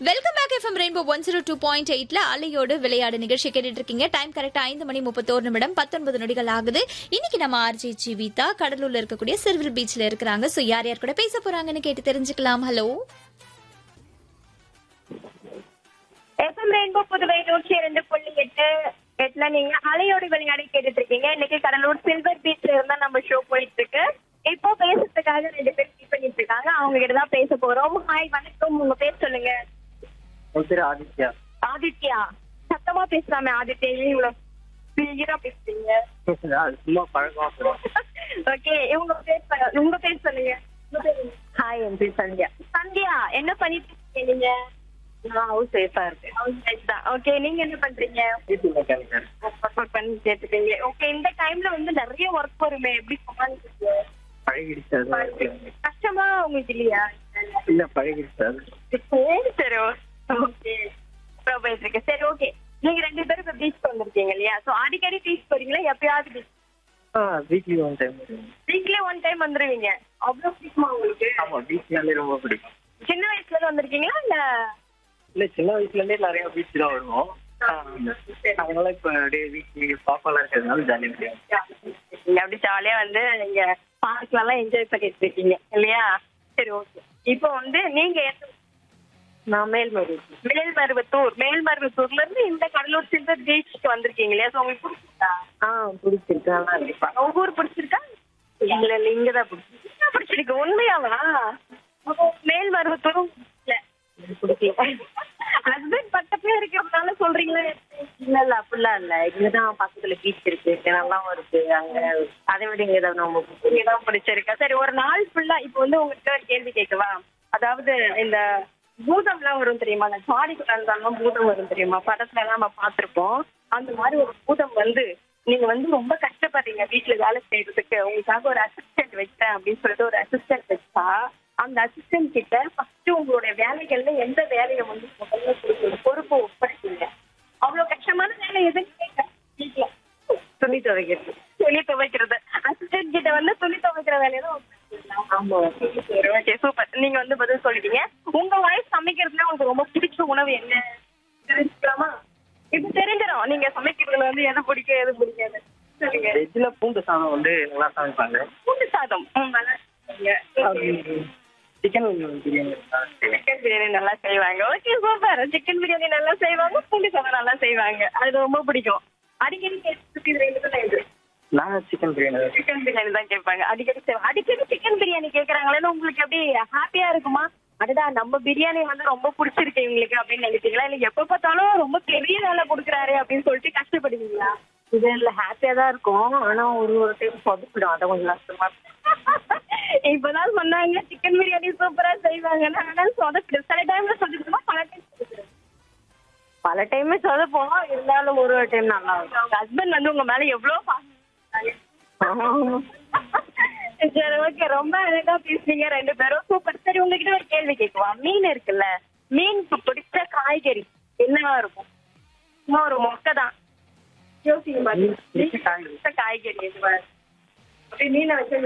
Welcome back FM rainbow one zero two point எயிட்ல அலையோடு விளையாடு நிகழ்ச்சி கேட்டுட்டு இருக்கீங்க டைம் கரெக்டா ஐந்து மணி முப்பத்தோரு நிமிடம் பத்தொன்பது நொடிகள் ஆகுது இன்னைக்கு நம்ம ஆர்ஜி ஜீவிதா கடலூர்ல இருக்கக்கூடிய சிறுவில் பீச்ல இருக்கிறாங்க சோ யார் யார் கூட பேச போறாங்கன்னு கேட்டு தெரிஞ்சுக்கலாம் ஹலோ எஃப்எம் ரெயின்போ புதுவை நூற்றி இரண்டு புள்ளி எட்டு எட்டுல நீங்க அலையோடு விளையாடி கேட்டுட்டு இருக்கீங்க இன்னைக்கு கடலூர் சில்வர் பீச்ல இருந்தா நம்ம ஷோ போயிட்டு இருக்கு இப்போ பேசுறதுக்காக ரெண்டு பேர் மீட் பண்ணிட்டு இருக்காங்க அவங்க கிட்ட தான் பேச போறோம் ஹாய் வணக்கம் உங்க பேர் சொல்லுங்க என் பேர் ஆதித்யா ஆதித்யா சத்தமா பேசலாமே ஆதித்யா ஏன் இவ்வளவு கிளியரா பேசுறீங்க அது சும்மா பழக்கமா சொல்லுவேன் ஓகே உங்க பேர் சொ- உங்க பேர் சொல்லுங்க ஹாய் என் பேர் சந்தியா சந்தியா என்ன பண்ணிட்டு இருக்கீங்க நீங்க நான் ஹவுஸ் ஒய்ஃபா இருக்கேன் ஹவுஸ் ஒய்ஃப் தான் ஓகே நீங்க என்ன பண்றீங்க வீட்டு மெக்கானிக்கல் ஒர்க் பண்ணி கேட்டுக்கீங்க ஓகே இந்த டைம்ல வந்து நிறைய ஒர்க் வருமே எப்படி சமாளிக்கிறீங்க பழகிடுச்சு அது கஷ்டமா உங்களுக்கு இல்லையா இல்ல பழகிடுச்சு அது சரி சரி ஓகே போயிட்டு இருக்கு சரி ஓகே நீங்க ரெண்டு பேரும் இப்ப பீச் வந்திருக்கீங்க இல்லையா சோ அடிக்கடி பீச் போறீங்களா எப்பயாவது பீச் ஆ weekly one time weekly one time வந்துருவீங்க அவ்வளவு பிடிக்குமா உங்களுக்கு ஆமா பீச்னாலே ரொம்ப பிடிக்கும் சின்ன வயசுல இருந்து வந்திருக்கீங்களா இல்ல இல்ல சின்ன வயசுல இருந்தே நிறைய பீச் தான் வருவோம் ஆ, அதனால இப்ப அப்படியே வீக்லி பாப்பாலாம் இருக்கிறதுனால ஜாலியா இருக்கும் நீங்க அப்படி ஜாலியா வந்து நீங்க பார்க்ல எல்லாம் என்ஜாய் பண்ணிட்டு இருக்கீங்க இல்லையா சரி ஓகே இப்போ வந்து நீங்க எந்த நான் மேல்மருவத்தூர் மேல்மருவத்தூர் மேல்மருவத்தூர்ல இருந்து இந்த கடலூர் சில்வர் பீச்சுக்கு வந்திருக்கீங்க இல்லையா சோ உங்களுக்கு பிடிச்சிருக்கா ஆ பிடிச்சிருக்கு நல்லா இருப்பா உங்க ஊர் பிடிச்சிருக்கா இல்ல இல்ல இங்கதான் பிடிச்சிருக்கு என்ன பிடிச்சிருக்கு உண்மையாவா அப்போ மேல்மருவத்தூரும் பிடிக்கல ஹஸ்பண்ட் பக்கத்துல இருக்கிறதுனால சொல்றீங்களா இல்ல இல்ல அப்படிலாம் இல்ல இங்கதான் பக்கத்துல பீச் இருக்கு நல்லாவும் இருக்கு அங்க அதை விட இங்கதான் ரொம்ப பிடிக்கும் இங்கதான் பிடிச்சிருக்கா சரி ஒரு நாள் ஃபுல்லா இப்போ வந்து உங்ககிட்ட ஒரு கேள்வி கேட்கவா அதாவது இந்த பூதம் எல்லாம் வரும் தெரியுமா அந்த சாடிக்குள்ள இருந்தாலும் பூதம் வரும் தெரியுமா படத்துல எல்லாம் நம்ம பார்த்திருப்போம் அந்த மாதிரி ஒரு பூதம் வந்து நீங்க வந்து ரொம்ப கஷ்டப்படுறீங்க வீட்டுல வேலை செய்யறதுக்கு உங்களுக்காக ஒரு அசிஸ்டன்ட் வச்சேன் அப்படின்னு சொல்லிட்டு ஒரு அசிஸ்டன்ட் வச்சா அந்த அசிஸ்டன்ட் கிட்ட ஃபர்ஸ்ட் உங்களுடைய வேலைகள்ல எந்த வேலையை வந்து முதல்ல கொடுக்கணும் பொறுப்பை ஒப்படைச்சீங்க அவ்வளவு கஷ்டமான வேலை எதுன்னு கேட்க வீட்டுல துணி துவைக்கிறது துணி துவைக்கிறது அசிஸ்டன்ட் கிட்ட வந்து துணி துவைக்கிற வேலையை தான் ஒப்படைச்சிருக்கலாம். ஆமா சரி ஓகே சூப்பர் நீங்க வந்து பதில் சொல்லிட்டீங்க உங்க வாய்ஸ் சமைக்கிறதுல உங்களுக்கு ரொம்ப பிடிச்ச உணவு என்ன தெரிஞ்சுக்கலாமா இப்ப தெரிஞ்சிடும் நீங்க சமைக்கிறதுல வந்து எது பிடிக்கும் எது பிடிக்காது சொல்லுங்க வெஜ்ல பூண்டு சாதம் வந்து நல்லா சமைப்பாங்க பூண்டு சாதம் ம், நல்லா செய்வீங்க. சிக்கன் பிரியாணி நல்லா செய்வேன். சிக்கன் பிரியாணி நல்லா செய்வாங்க ஓகே சூப்பர் சிக்கன் பிரியாணி நல்லா செய்வாங்க பூண்டு சாதம் நல்லா செய்வாங்க அது ரொம்ப பிடிக்கும் அடிக்கடி கேட்டு இது ரெண்டு தான் இது நான் சிக்கன் பிரியாணி தான் சிக்கன் பிரியாணி தான் கேட்பாங்க அடிக்கடி செய்வாங்க அடிக்கடி சிக்கன் பிரியாணி கேக்குறாங்களேன்னு உங்களுக்கு எப்படி ஹாப்பியா இருக்குமா அடடா நம்ம பிரியாணி வந்து ரொம்ப பிடிச்சிருக்கு இவங்களுக்கு அப்படின்னு நினைச்சீங்களா இல்ல எப்ப பார்த்தாலும் ரொம்ப பெரிய வேலை கொடுக்குறாரு அப்படின்னு சொல்லிட்டு கஷ்டப்படுவீங்களா இது இல்ல ஹாப்பியா தான் இருக்கும் ஆனா ஒரு ஒரு டைம் சொதப்பிடும் அதை கொஞ்சம் கஷ்டமா இருக்கும் இப்பதான் சொன்னாங்க சிக்கன் பிரியாணி சூப்பரா செய்வாங்கன்னு ஆனா சொதப்பிடும் சில டைம்ல சொதப்பிடுமா பல டைம் சொதப்பிடும் பல டைமே சொதப்போம் இருந்தாலும் ஒரு ஒரு டைம் நல்லா இருக்கும் ஹஸ்பண்ட் வந்து உங்க மேல எவ்வளவு பாசம் சரி ஓகே ரொம்ப அழகா பேசுறீங்க ரெண்டு பேரும் சூப்பர் சரி உங்ககிட்ட ஒரு கேள்வி கேட்குவா மீன் இருக்குல்ல மீனுக்கு பிடிச்ச காய்கறி என்னவா இருக்கும் சும்மா ஒரு மொக்கை தான் யோசிக்க மீன் பிடிச்ச காய்கறி. மாட்டேன் காய்கறி எதுவா இருக்கும்? அப்படி மீனை வச்சு